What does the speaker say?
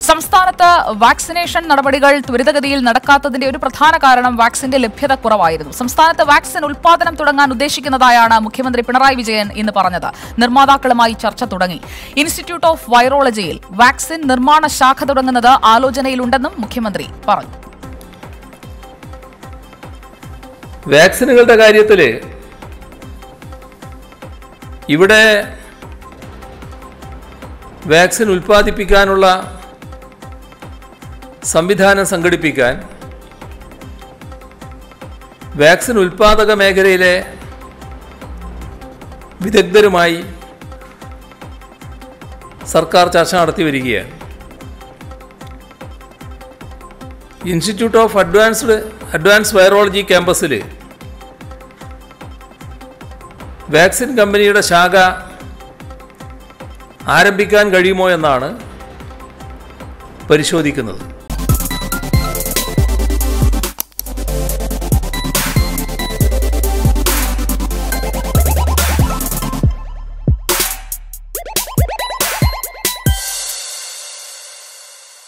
സംസ്ഥാനത്ത് വാക്സിനേഷൻ നടപടികൾ ത്വരിതഗതിയിൽ നടക്കാത്തതിന്റെ ഒരു പ്രധാന കാരണം വാക്സിന്റെ ലഭ്യത കുറവായിരുന്നു സംസ്ഥാനത്ത് വാക്സിൻ ഉൽപാദനം തുടങ്ങാൻ ഉദ്ദേശിക്കുന്നതായാണ് മുഖ്യമന്ത്രി പിണറായി വിജയൻ ഇന്ന് പറഞ്ഞത് നിർമ്മാതാക്കളുമായി ചർച്ച തുടങ്ങി ഇൻസ്റ്റിറ്റ്യൂട്ട് ഓഫ് വൈറോളജിയിൽ വാക്സിൻ നിർമ്മാണ ശാഖ തുടങ്ങുന്നത് ആലോചനയിലുണ്ടെന്നും മുഖ്യമന്ത്രി പറഞ്ഞു വാക്സിനുകളുടെ കാര്യത്തിൽ ഇവിടെ വാക്സിൻ ഉൽപ്പാദിപ്പിക്കാനുള്ള സംവിധാനം സംഘടിപ്പിക്കാൻ വാക്സിൻ ഉൽപ്പാദക മേഖലയിലെ വിദഗ്ധരുമായി സർക്കാർ ചർച്ച നടത്തി വരികയാണ് institute of advanced advance virology ക്യാമ്പസിൽ വാക്സിൻ കമ്പനിയുടെ ശാഖ ആരംഭിക്കാൻ കഴിയുമോ എന്നാണ് പരിശോധിക്കുന്നത്